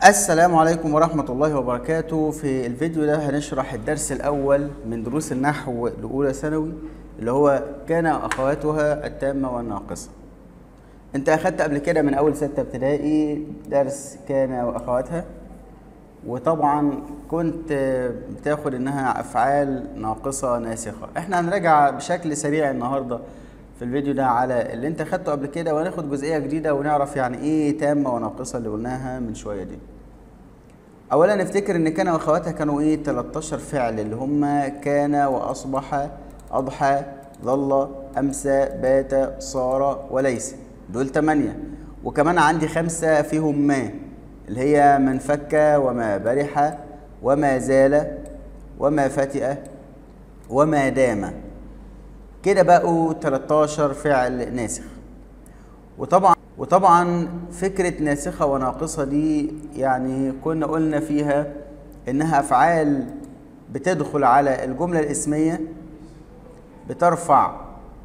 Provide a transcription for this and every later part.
السلام عليكم ورحمة الله وبركاته في الفيديو ده هنشرح الدرس الأول من دروس النحو لأولى ثانوي اللي هو كان أخواتها التامة والناقصة أنت أخدت قبل كده من أول ستة ابتدائي درس كان وأخواتها وطبعا كنت بتاخد إنها أفعال ناقصة ناسخة إحنا هنراجع بشكل سريع النهاردة في الفيديو ده على اللي انت خدته قبل كده وهناخد جزئيه جديده ونعرف يعني ايه تامه وناقصه اللي قلناها من شويه دي اولا نفتكر ان كان واخواتها كانوا ايه 13 فعل اللي هم كان واصبح اضحى ظل امسى بات صار وليس دول 8 وكمان عندي خمسه فيهم ما اللي هي من فك وما برح وما زال وما فتئ وما دام كده بقوا 13 فعل ناسخ وطبعا وطبعا فكرة ناسخة وناقصة دي يعني كنا قلنا فيها انها افعال بتدخل على الجملة الاسمية بترفع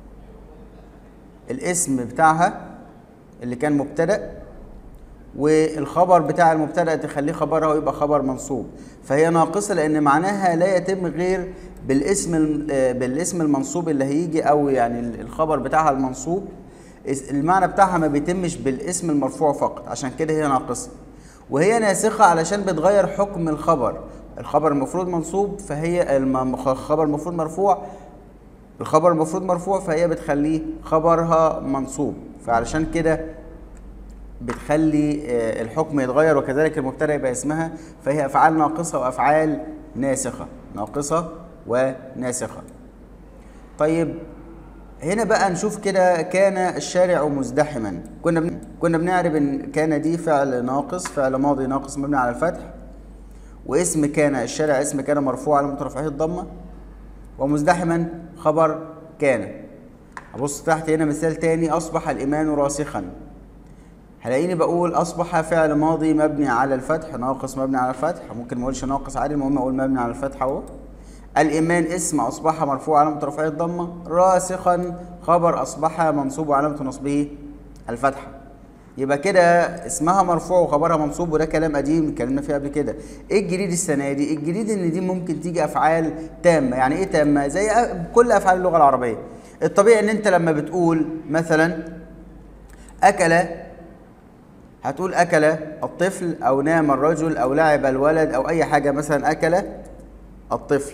الاسم بتاعها اللي كان مبتدأ والخبر بتاع المبتدأ تخليه خبرها ويبقى خبر منصوب فهي ناقصة لأن معناها لا يتم غير بالاسم بالاسم المنصوب اللي هيجي أو يعني الخبر بتاعها المنصوب المعنى بتاعها ما بيتمش بالاسم المرفوع فقط عشان كده هي ناقصة وهي ناسخة علشان بتغير حكم الخبر الخبر المفروض منصوب فهي الخبر المفروض مرفوع الخبر المفروض مرفوع فهي بتخليه خبرها منصوب فعلشان كده بتخلي الحكم يتغير وكذلك المبتدا يبقى اسمها فهي افعال ناقصه وافعال ناسخه ناقصه وناسخه طيب هنا بقى نشوف كده كان الشارع مزدحما كنا بن... كنا بنعرف ان كان دي فعل ناقص فعل ماضي ناقص مبني على الفتح واسم كان الشارع اسم كان مرفوع على مترفعه الضمه ومزدحما خبر كان ابص تحت هنا مثال تاني اصبح الايمان راسخا هلاقيني بقول اصبح فعل ماضي مبني على الفتح ناقص مبني على الفتح ممكن ما اقولش ناقص عادي المهم اقول مبني على الفتح اهو الايمان اسم اصبح مرفوع علامه رفعه الضمه راسخا خبر اصبح منصوب وعلامه نصبه الفتحه يبقى كده اسمها مرفوع وخبرها منصوب وده كلام قديم اتكلمنا فيه قبل كده ايه الجديد السنه دي الجديد ان دي ممكن تيجي افعال تامه يعني ايه تامه زي كل افعال اللغه العربيه الطبيعي ان انت لما بتقول مثلا اكل هتقول أكل الطفل أو نام الرجل أو لعب الولد أو أي حاجة مثلا أكل الطفل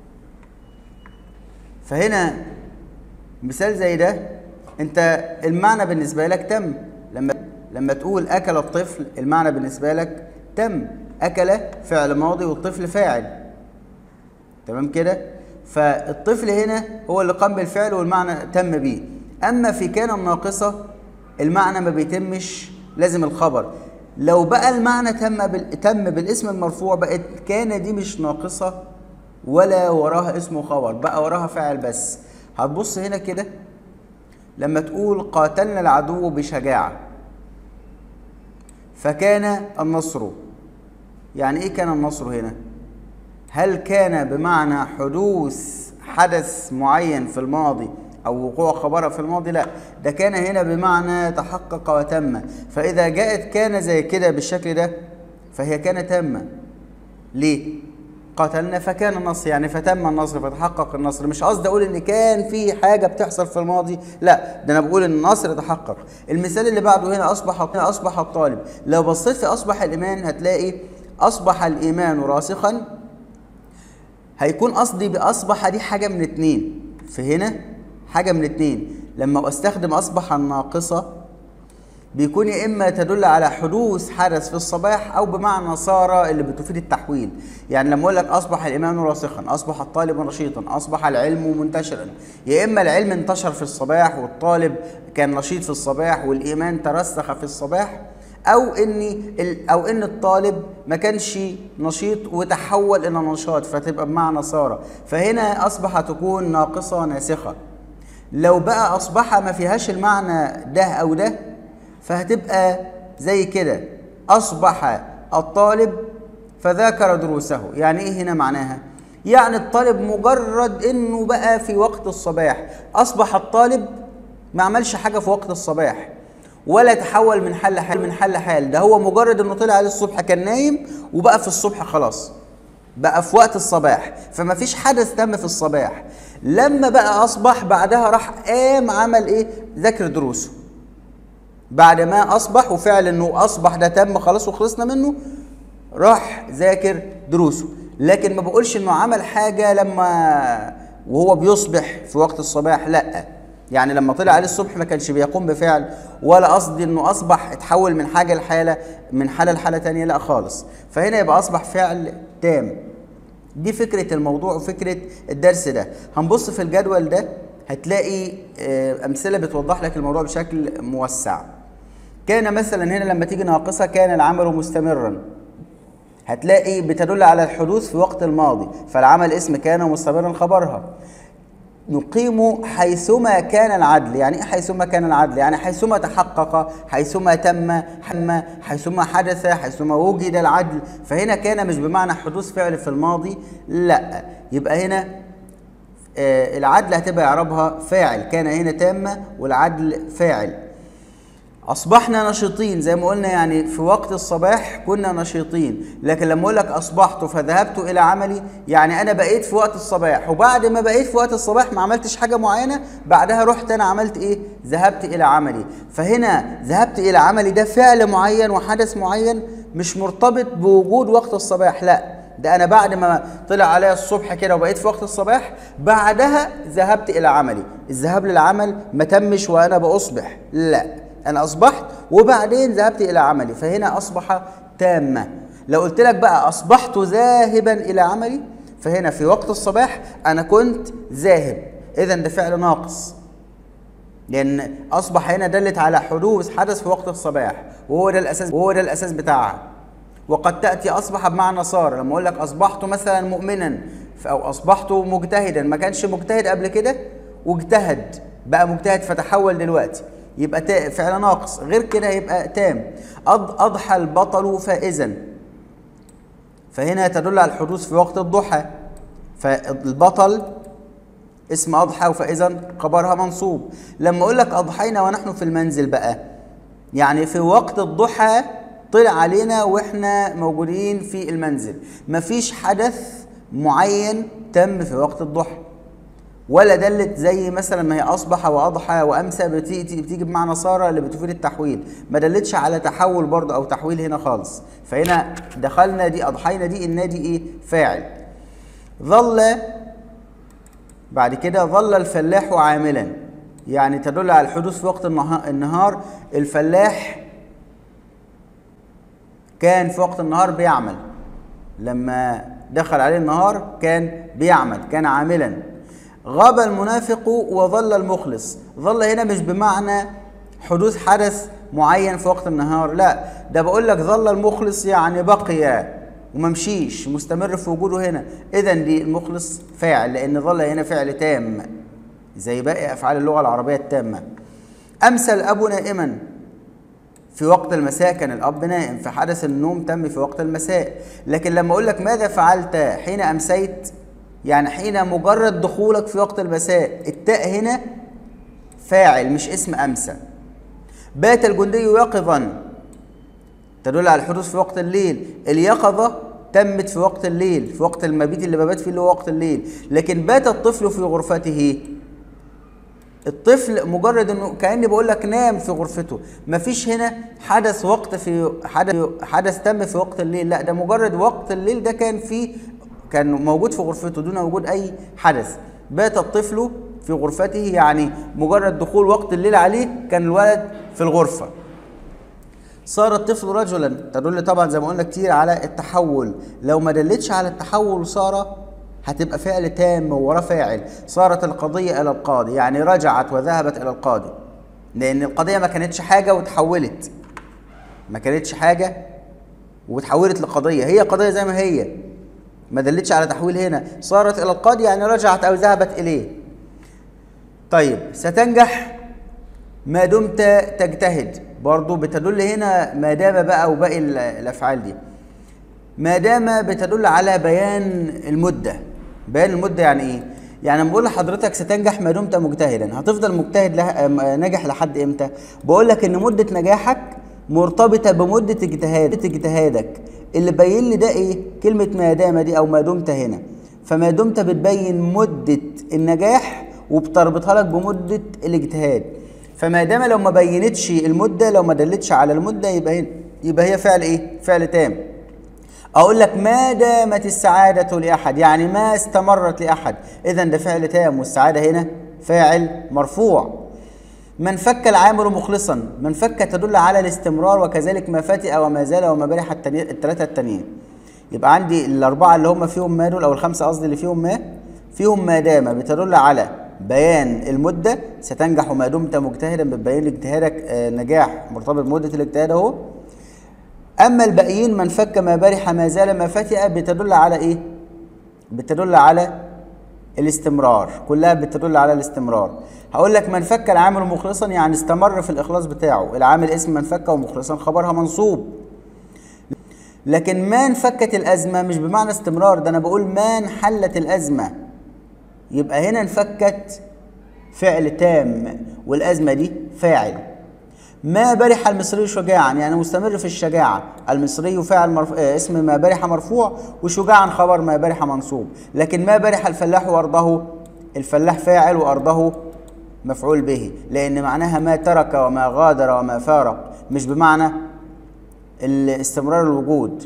فهنا مثال زي ده أنت المعنى بالنسبة لك تم لما لما تقول أكل الطفل المعنى بالنسبة لك تم أكل فعل ماضي والطفل فاعل تمام كده فالطفل هنا هو اللي قام بالفعل والمعنى تم بيه أما في كان الناقصة المعنى ما بيتمش لازم الخبر لو بقى المعنى تم بال... تم بالاسم المرفوع بقت كان دي مش ناقصه ولا وراها اسم خبر بقى وراها فاعل بس هتبص هنا كده لما تقول قاتلنا العدو بشجاعه فكان النصر يعني ايه كان النصر هنا هل كان بمعنى حدوث حدث معين في الماضي او وقوع خبرها في الماضي لا ده كان هنا بمعنى تحقق وتم فاذا جاءت كان زي كده بالشكل ده فهي كان تامه ليه قتلنا فكان النصر يعني فتم النصر فتحقق النصر مش قصدي اقول ان كان في حاجه بتحصل في الماضي لا ده انا بقول ان النصر تحقق المثال اللي بعده هنا اصبح هنا اصبح الطالب لو بصيت في اصبح الايمان هتلاقي اصبح الايمان راسخا هيكون قصدي باصبح دي حاجه من اتنين في هنا حاجة من اتنين لما استخدم أصبح الناقصة بيكون يا إما تدل على حدوث حدث في الصباح أو بمعنى صار اللي بتفيد التحويل يعني لما أقول لك أصبح الإيمان راسخا أصبح الطالب نشيطا أصبح العلم منتشرا يا إما العلم انتشر في الصباح والطالب كان نشيط في الصباح والإيمان ترسخ في الصباح او ان او ان الطالب ما كانش نشيط وتحول الى نشاط فتبقى بمعنى صار فهنا اصبح تكون ناقصه ناسخه لو بقى اصبح ما فيهاش المعنى ده او ده فهتبقى زي كده اصبح الطالب فذاكر دروسه يعني ايه هنا معناها يعني الطالب مجرد انه بقى في وقت الصباح اصبح الطالب ما عملش حاجه في وقت الصباح ولا تحول من حل حال من حل حال ده هو مجرد انه طلع عليه الصبح كان نايم وبقى في الصبح خلاص بقى في وقت الصباح فما فيش حدث تم في الصباح لما بقى اصبح بعدها راح قام عمل ايه ذاكر دروسه بعد ما اصبح وفعل انه اصبح ده تم خلاص وخلصنا منه راح ذاكر دروسه لكن ما بقولش انه عمل حاجه لما وهو بيصبح في وقت الصباح لا يعني لما طلع عليه الصبح ما كانش بيقوم بفعل ولا قصدي انه اصبح اتحول من حاجه لحاله من حاله لحاله تانية لا خالص فهنا يبقى اصبح فعل تام دي فكره الموضوع وفكره الدرس ده هنبص في الجدول ده هتلاقي آه، امثله بتوضح لك الموضوع بشكل موسع كان مثلا هنا لما تيجي ناقصه كان العمل مستمرا هتلاقي بتدل على الحدوث في وقت الماضي فالعمل اسم كان مستمرا خبرها نقيم حيثما كان العدل يعني ايه حيثما كان العدل يعني حيثما تحقق حيثما تم حم حيثما حدث حيثما وجد العدل فهنا كان مش بمعنى حدوث فعل في الماضي لا يبقى هنا آه العدل هتبقى اعرابها فاعل كان هنا تامه والعدل فاعل اصبحنا نشيطين زي ما قلنا يعني في وقت الصباح كنا نشيطين لكن لما اقول لك اصبحت فذهبت الى عملي يعني انا بقيت في وقت الصباح وبعد ما بقيت في وقت الصباح ما عملتش حاجه معينه بعدها رحت انا عملت ايه ذهبت الى عملي فهنا ذهبت الى عملي ده فعل معين وحدث معين مش مرتبط بوجود وقت الصباح لا ده انا بعد ما طلع عليا الصبح كده وبقيت في وقت الصباح بعدها ذهبت الى عملي الذهاب للعمل ما تمش وانا باصبح لا انا اصبحت وبعدين ذهبت الى عملي فهنا اصبح تامه لو قلت لك بقى اصبحت ذاهبا الى عملي فهنا في وقت الصباح انا كنت ذاهب اذا ده فعل ناقص لان اصبح هنا دلت على حدوث حدث في وقت الصباح وهو ده الاساس وهو ده الاساس بتاعها وقد تاتي اصبح بمعنى صار لما اقول لك اصبحت مثلا مؤمنا او اصبحت مجتهدا ما كانش مجتهد قبل كده واجتهد بقى مجتهد فتحول دلوقتي يبقى تا فعل ناقص غير كده يبقى تام أض أضحى البطل فائزا فهنا تدل على الحدوث في وقت الضحى فالبطل اسم أضحى وفائزا خبرها منصوب لما أقول لك أضحينا ونحن في المنزل بقى يعني في وقت الضحى طلع علينا واحنا موجودين في المنزل مفيش حدث معين تم في وقت الضحى ولا دلت زي مثلا ما هي اصبح واضحى وامسى بتيجي بتيجي بمعنى صار اللي بتفيد التحويل ما دلتش على تحول برضه او تحويل هنا خالص فهنا دخلنا دي اضحينا دي النادي ايه فاعل ظل بعد كده ظل الفلاح عاملا يعني تدل على الحدوث في وقت النهار الفلاح كان في وقت النهار بيعمل لما دخل عليه النهار كان بيعمل كان عاملا غاب المنافق وظل المخلص ظل هنا مش بمعنى حدوث حدث معين في وقت النهار لا ده بقول لك ظل المخلص يعني بقي وممشيش مستمر في وجوده هنا اذا دي المخلص فاعل لان ظل هنا فعل تام زي باقي افعال اللغه العربيه التامه امسى الاب نائما في وقت المساء كان الاب نائم فحدث النوم تم في وقت المساء لكن لما اقول لك ماذا فعلت حين امسيت يعني حين مجرد دخولك في وقت المساء التاء هنا فاعل مش اسم أمسى بات الجندي يقظا تدل على الحدوث في وقت الليل اليقظة تمت في وقت الليل في وقت المبيت اللي ببات فيه اللي هو وقت الليل لكن بات الطفل في غرفته الطفل مجرد انه كاني بقول لك نام في غرفته مفيش هنا حدث وقت في حدث حدث تم في وقت الليل لا ده مجرد وقت الليل ده كان فيه كان موجود في غرفته دون وجود أي حدث بات الطفل في غرفته يعني مجرد دخول وقت الليل عليه كان الولد في الغرفة صار الطفل رجلا تدل طبعا زي ما قلنا كتير على التحول لو ما دلتش على التحول صار هتبقى فعل تام وراه فاعل صارت القضية إلى القاضي يعني رجعت وذهبت إلى القاضي لأن القضية ما كانتش حاجة وتحولت ما كانتش حاجة وتحولت لقضية هي قضية زي ما هي ما دلتش على تحويل هنا صارت إلى القاضي يعني رجعت أو ذهبت إليه طيب ستنجح ما دمت تجتهد برضو بتدل هنا ما دام بقى وباقي الأفعال دي ما دام بتدل على بيان المدة بيان المدة يعني إيه؟ يعني لما بقول لحضرتك ستنجح ما دمت مجتهدا هتفضل مجتهد له... ناجح لحد امتى بقول لك ان مده نجاحك مرتبطه بمده اجتهاد اجتهادك اللي باين لي ده ايه كلمه ما دام دي او ما دمت هنا فما دمت بتبين مده النجاح وبتربطها لك بمده الاجتهاد فما دام لو ما بينتش المده لو ما دلتش على المده يبقى يبقى هي فعل ايه فعل تام اقول لك ما دامت السعاده لاحد يعني ما استمرت لاحد اذا ده فعل تام والسعاده هنا فاعل مرفوع من فك العامل مخلصا من فك تدل على الاستمرار وكذلك ما فتئ وما زال وما برح الثلاثه التانيين يبقى عندي الاربعه اللي هم فيهم ما دول او الخمسه قصدي اللي فيهم ما فيهم ما دام بتدل على بيان المده ستنجح ما دمت مجتهدا بتبين اجتهادك آه نجاح مرتبط بمده الاجتهاد اهو اما الباقيين من فك ما برح ما زال ما فتئ بتدل على ايه بتدل على الاستمرار كلها بتدل على الاستمرار هقول لك من فك العامل مخلصا يعني استمر في الاخلاص بتاعه العامل اسم من فك ومخلصا خبرها منصوب لكن ما انفكت الازمه مش بمعنى استمرار ده انا بقول ما انحلت الازمه يبقى هنا انفكت فعل تام والازمه دي فاعل ما برح المصري شجاعا يعني مستمر في الشجاعة المصري فاعل مرف... اسم ما برح مرفوع وشجاعا خبر ما برح منصوب لكن ما برح الفلاح وأرضه الفلاح فاعل وأرضه مفعول به لأن معناها ما ترك وما غادر وما فارق مش بمعنى استمرار الوجود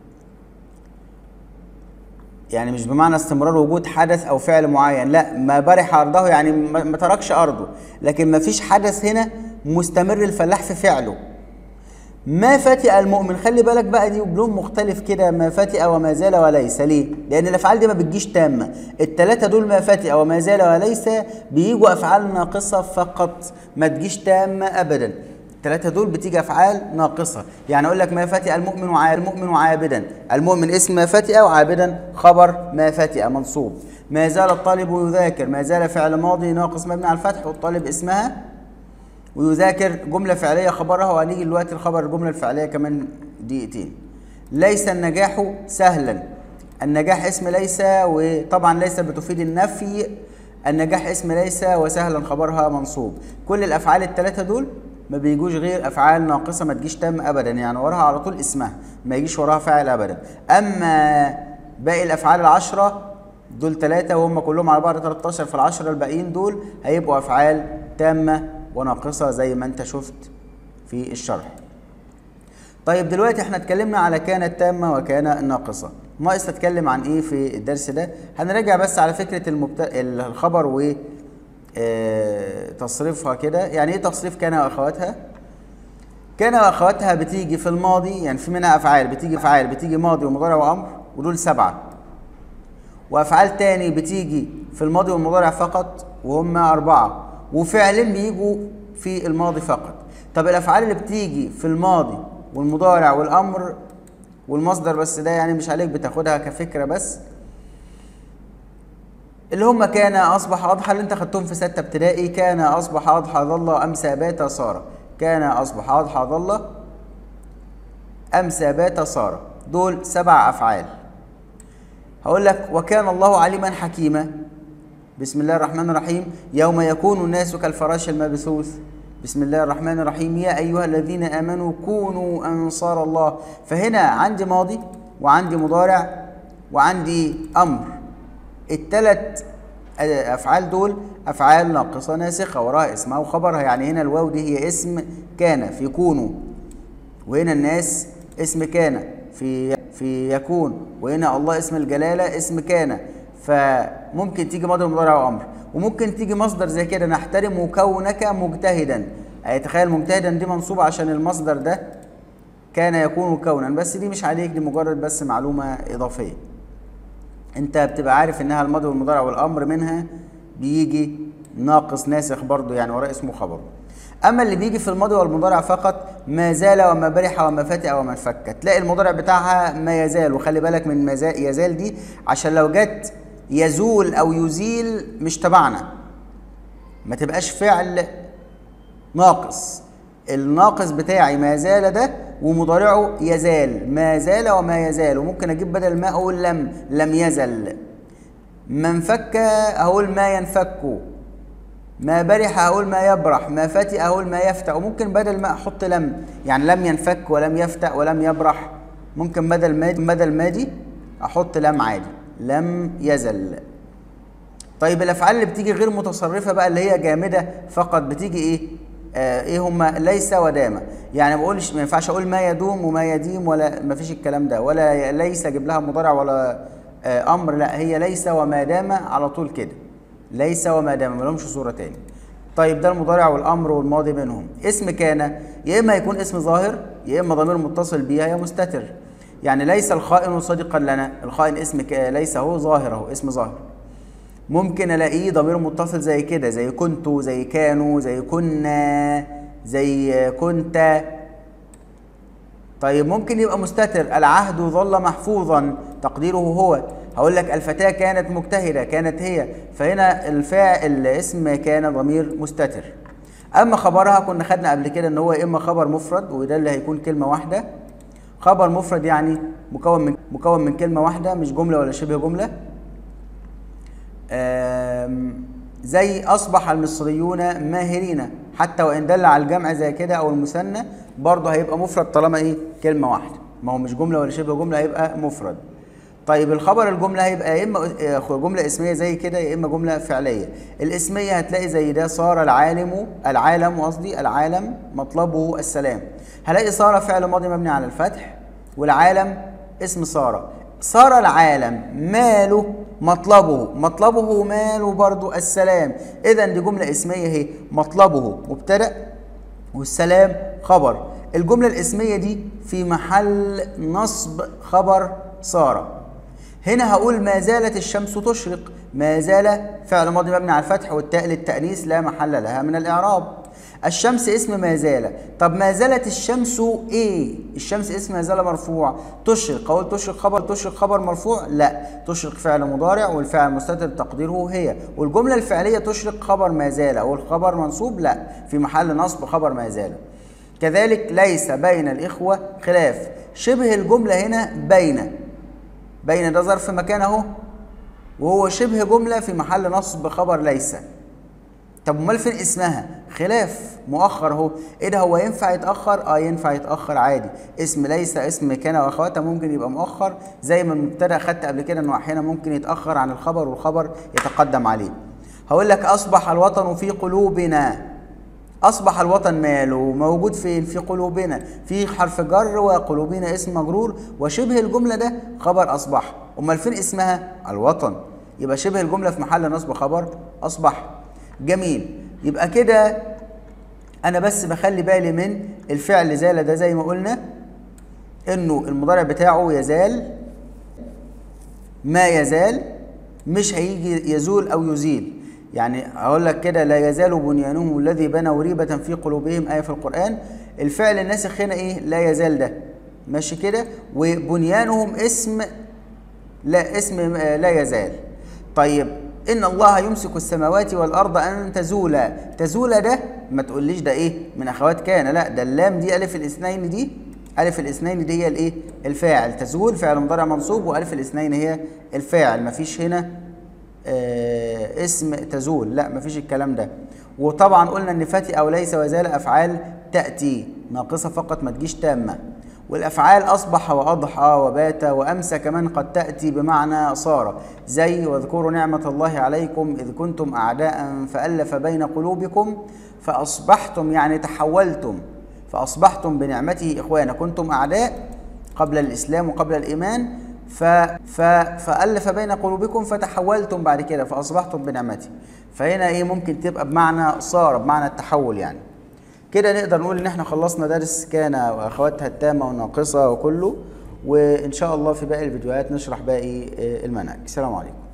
يعني مش بمعنى استمرار وجود حدث او فعل معين لا ما برح ارضه يعني ما تركش ارضه لكن ما فيش حدث هنا مستمر الفلاح في فعله ما فتئ المؤمن خلي بالك بقى دي بلون مختلف كده ما فتئ وما زال وليس ليه لان الافعال دي ما بتجيش تامه الثلاثه دول ما فتئ وما زال وليس بيجوا افعال ناقصه فقط ما تجيش تامه ابدا الثلاثه دول بتيجي افعال ناقصه يعني اقول لك ما فتئ المؤمن وعابد المؤمن وعابدا المؤمن اسم ما فتئ وعابدا خبر ما فتئ منصوب ما زال الطالب يذاكر ما زال فعل ماضي ناقص مبني على الفتح والطالب اسمها ويذاكر جملة فعلية خبرها وهنيجي دلوقتي الخبر الجملة الفعلية كمان دقيقتين ليس النجاح سهلا النجاح اسم ليس وطبعا ليس بتفيد النفي النجاح اسم ليس وسهلا خبرها منصوب كل الافعال الثلاثه دول ما بيجوش غير افعال ناقصه ما تجيش تام ابدا يعني وراها على طول اسمها ما يجيش وراها فاعل ابدا اما باقي الافعال العشره دول ثلاثه وهم كلهم على بعض 13 في العشره الباقيين دول هيبقوا افعال تامه وناقصة زي ما انت شفت في الشرح طيب دلوقتي احنا اتكلمنا على كان التامة وكان الناقصة ناقص تتكلم عن ايه في الدرس ده هنراجع بس على فكرة المبت... الخبر و اه... تصريفها كده يعني ايه تصريف كان واخواتها كان واخواتها بتيجي في الماضي يعني في منها افعال بتيجي افعال بتيجي ماضي ومضارع وامر ودول سبعة وافعال تاني بتيجي في الماضي والمضارع فقط وهم اربعة وفعل بيجوا في الماضي فقط طب الافعال اللي بتيجي في الماضي والمضارع والامر والمصدر بس ده يعني مش عليك بتاخدها كفكره بس اللي هم كان اصبح اضحى اللي انت خدتهم في سته ابتدائي كان اصبح اضحى ظل امسى بات صار كان اصبح اضحى ظل امسى بات صار دول سبع افعال هقول لك وكان الله عليما حكيما بسم الله الرحمن الرحيم يوم يكون الناس كالفراش المبثوث بسم الله الرحمن الرحيم يا أيها الذين آمنوا كونوا أنصار الله فهنا عندي ماضي وعندي مضارع وعندي أمر الثلاث أفعال دول أفعال ناقصة ناسخة وراها اسمها وخبرها يعني هنا الواو دي هي اسم كان في كونوا وهنا الناس اسم كان في في يكون وهنا الله اسم الجلالة اسم كان فممكن تيجي ماضي ومضارع وامر وممكن تيجي مصدر زي كده نحترم كونك مجتهدا يعني تخيل مجتهدا دي منصوبه عشان المصدر ده كان يكون كونا بس دي مش عليك دي مجرد بس معلومه اضافيه انت بتبقى عارف انها الماضي والمضارع والامر منها بيجي ناقص ناسخ برضو يعني وراه اسمه خبر اما اللي بيجي في الماضي والمضارع فقط ما زال وما برح وما فتئ وما انفك تلاقي المضارع بتاعها ما يزال وخلي بالك من ما يزال دي عشان لو جت يزول او يزيل مش تبعنا ما تبقاش فعل ناقص الناقص بتاعي ما زال ده ومضارعه يزال ما زال وما يزال وممكن اجيب بدل ما اقول لم لم يزل ما انفك اقول ما ينفك ما برح اقول ما يبرح ما فتئ اقول ما يفتأ وممكن بدل ما احط لم يعني لم ينفك ولم يفتأ ولم يبرح ممكن بدل مادي بدل مادي احط لم عادي لم يزل طيب الافعال اللي بتيجي غير متصرفه بقى اللي هي جامده فقط بتيجي ايه آه ايه هما ليس ودام يعني ما بقولش ما ينفعش اقول ما يدوم وما يديم ولا ما فيش الكلام ده ولا ليس اجيب لها مضارع ولا آه امر لا هي ليس وما دام على طول كده ليس وما دام ما لهمش صوره تاني طيب ده المضارع والامر والماضي منهم اسم كان يا اما يكون اسم ظاهر يا اما ضمير متصل بيها يا مستتر يعني ليس الخائن صديقا لنا الخائن اسم ك... ليس هو ظاهر اهو اسم ظاهر ممكن الاقيه ضمير متصل زي كده زي كنت زي كانوا زي كنا زي كنت طيب ممكن يبقى مستتر العهد ظل محفوظا تقديره هو هقول لك الفتاة كانت مجتهدة كانت هي فهنا الفاعل اسم كان ضمير مستتر اما خبرها كنا خدنا قبل كده ان هو اما خبر مفرد وده اللي هيكون كلمة واحدة خبر مفرد يعني مكون من مكون من كلمة واحدة مش جملة ولا شبه جملة زي أصبح المصريون ماهرين حتى وإن دل على الجمع زي كده أو المثنى برضه هيبقى مفرد طالما إيه كلمة واحدة ما هو مش جملة ولا شبه جملة هيبقى مفرد طيب الخبر الجملة هيبقى يا إما جملة اسمية زي كده يا إما جملة فعلية الاسمية هتلاقي زي ده صار العالم العالم قصدي العالم مطلبه السلام هلاقي صار فعل ماضي مبني على الفتح والعالم اسم صار صار العالم ماله مطلبه مطلبه ماله برضو السلام اذا دي جمله اسميه اهي مطلبه مبتدا والسلام خبر الجمله الاسميه دي في محل نصب خبر صار هنا هقول ما زالت الشمس تشرق ما زال فعل ماضي مبني على الفتح والتاء للتانيث لا محل لها من الاعراب الشمس اسم ما زال طب ما زالت الشمس ايه الشمس اسم ما زال مرفوع تشرق اقول تشرق خبر تشرق خبر مرفوع لا تشرق فعل مضارع والفعل مستتر تقديره هي والجمله الفعليه تشرق خبر ما زال او الخبر منصوب لا في محل نصب خبر ما زال كذلك ليس بين الاخوه خلاف شبه الجمله هنا بين بين ده ظرف مكان اهو وهو شبه جمله في محل نصب خبر ليس طب امال فين اسمها خلاف مؤخر اهو ايه ده هو ينفع يتاخر اه ينفع يتاخر عادي اسم ليس اسم كان واخواتها ممكن يبقى مؤخر زي ما المبتدا خدت قبل كده انه احيانا ممكن يتاخر عن الخبر والخبر يتقدم عليه هقول لك اصبح الوطن في قلوبنا اصبح الوطن ماله موجود فين في قلوبنا في حرف جر وقلوبنا اسم مجرور وشبه الجمله ده خبر اصبح امال فين اسمها الوطن يبقى شبه الجمله في محل نصب خبر اصبح جميل يبقى كده انا بس بخلي بالي من الفعل زال ده زي ما قلنا انه المضارع بتاعه يزال ما يزال مش هيجي يزول او يزيل يعني هقول لك كده لا يزال بنيانهم الذي بنوا ريبة في قلوبهم آية في القرآن الفعل الناسخ هنا ايه لا يزال ده ماشي كده وبنيانهم اسم لا اسم لا يزال طيب ان الله يمسك السماوات والارض ان تزولا تزولا ده ما تقوليش ده ايه من اخوات كان لا ده اللام دي الف الاثنين دي الف الاثنين دي هي الايه الفاعل تزول فعل مضارع منصوب والف الاثنين هي الفاعل ما فيش هنا آه اسم تزول لا ما فيش الكلام ده وطبعا قلنا ان فتي او ليس وزال افعال تاتي ناقصه فقط ما تجيش تامه والافعال اصبح واضحى وبات وامسى كمان قد تاتي بمعنى صار زي واذكروا نعمه الله عليكم اذ كنتم اعداء فالف بين قلوبكم فاصبحتم يعني تحولتم فاصبحتم بنعمته اخوانا كنتم اعداء قبل الاسلام وقبل الايمان ف... ف... فالف بين قلوبكم فتحولتم بعد كده فاصبحتم بنعمته فهنا ايه ممكن تبقى بمعنى صار بمعنى التحول يعني كده نقدر نقول ان احنا خلصنا درس كان واخواتها التامه والناقصه وكله وان شاء الله في باقي الفيديوهات نشرح باقي المنهج السلام عليكم